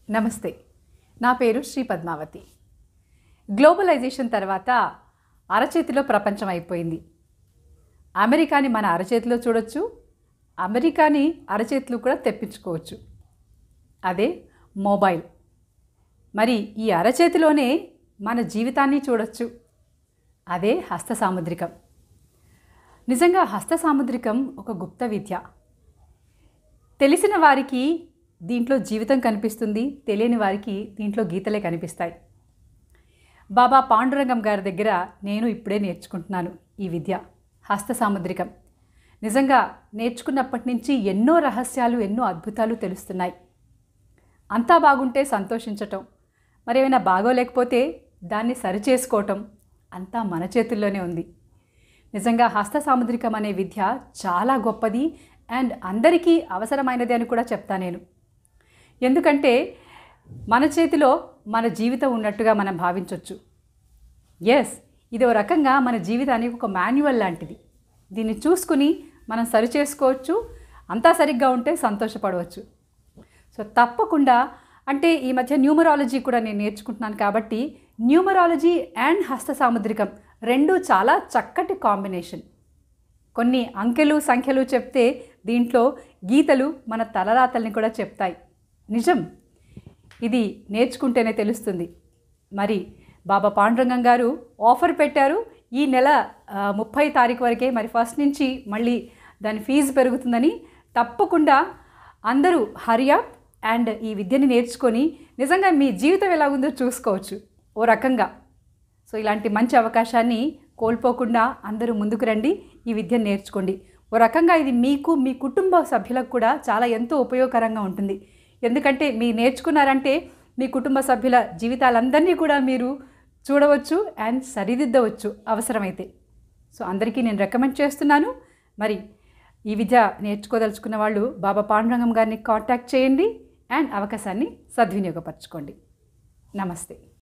నమస్తే నా పేరు శ్రీ పద్మావతి గ్లోబలైజేషన్ తర్వాత అరచేతిలో ప్రపంచం అయిపోయింది అమెరికాని మన అరచేతిలో చూడొచ్చు అమెరికాని అరచేతిలో కూడా తెప్పించుకోవచ్చు అదే మొబైల్ మరి ఈ అరచేతిలోనే మన జీవితాన్ని చూడొచ్చు అదే హస్త సాముద్రికం నిజంగా హస్త సాముద్రికం ఒక గుప్త విద్య తెలిసిన వారికి దీంట్లో జీవితం కనిపిస్తుంది తెలియని వారికి దీంట్లో గీతలే కనిపిస్తాయి బాబా పాండురంగం గారి దగ్గర నేను ఇప్పుడే నేర్చుకుంటున్నాను ఈ విద్య హస్త సాముద్రికం నిజంగా నేర్చుకున్నప్పటి నుంచి ఎన్నో రహస్యాలు ఎన్నో అద్భుతాలు తెలుస్తున్నాయి అంతా బాగుంటే సంతోషించటం మరేమైనా బాగోలేకపోతే దాన్ని సరిచేసుకోవటం అంతా మన చేతుల్లోనే ఉంది నిజంగా హస్త సాముద్రికం అనే విద్య చాలా గొప్పది అండ్ అందరికీ అవసరమైనది అని కూడా చెప్తా నేను ఎందుకంటే మన చేతిలో మన జీవితం ఉన్నట్టుగా మనం భావించవచ్చు ఎస్ ఇది ఒక రకంగా మన జీవితానికి ఒక మాన్యువల్ లాంటిది దీన్ని చూసుకుని మనం సరి చేసుకోవచ్చు అంతా సరిగ్గా ఉంటే సంతోషపడవచ్చు సో తప్పకుండా అంటే ఈ మధ్య న్యూమరాలజీ కూడా నేను నేర్చుకుంటున్నాను కాబట్టి న్యూమరాలజీ అండ్ హస్త సాముద్రికం రెండు చాలా చక్కటి కాంబినేషన్ కొన్ని అంకెలు సంఖ్యలు చెప్తే దీంట్లో గీతలు మన తలరాతల్ని కూడా చెప్తాయి నిజం ఇది నేర్చుకుంటేనే తెలుస్తుంది మరి బాబా పాండురంగం గారు ఆఫర్ పెట్టారు ఈ నెల ఆ, ముప్పై తారీఖు వరకే మరి ఫస్ట్ నుంచి మళ్ళీ దాని ఫీజు పెరుగుతుందని తప్పకుండా అందరూ హరియప్ అండ్ ఈ విద్యని నేర్చుకొని నిజంగా మీ జీవితం ఎలా ఉందో చూసుకోవచ్చు ఓ రకంగా సో ఇలాంటి మంచి అవకాశాన్ని కోల్పోకుండా అందరూ ముందుకు రండి ఈ విద్యను నేర్చుకోండి ఓ రకంగా ఇది మీకు మీ కుటుంబ సభ్యులకు కూడా చాలా ఎంతో ఉపయోగకరంగా ఉంటుంది ఎందుకంటే మీరు నేర్చుకున్నారంటే మీ కుటుంబ సభ్యుల జీవితాలందరినీ కూడా మీరు చూడవచ్చు అండ్ సరిదిద్దవచ్చు అవసరమైతే సో అందరికీ నేను రికమెండ్ చేస్తున్నాను మరి ఈ విద్య నేర్చుకోదలుచుకున్న వాళ్ళు బాబా పాండురంగం గారిని కాంటాక్ట్ చేయండి అండ్ అవకాశాన్ని సద్వినియోగపరచుకోండి నమస్తే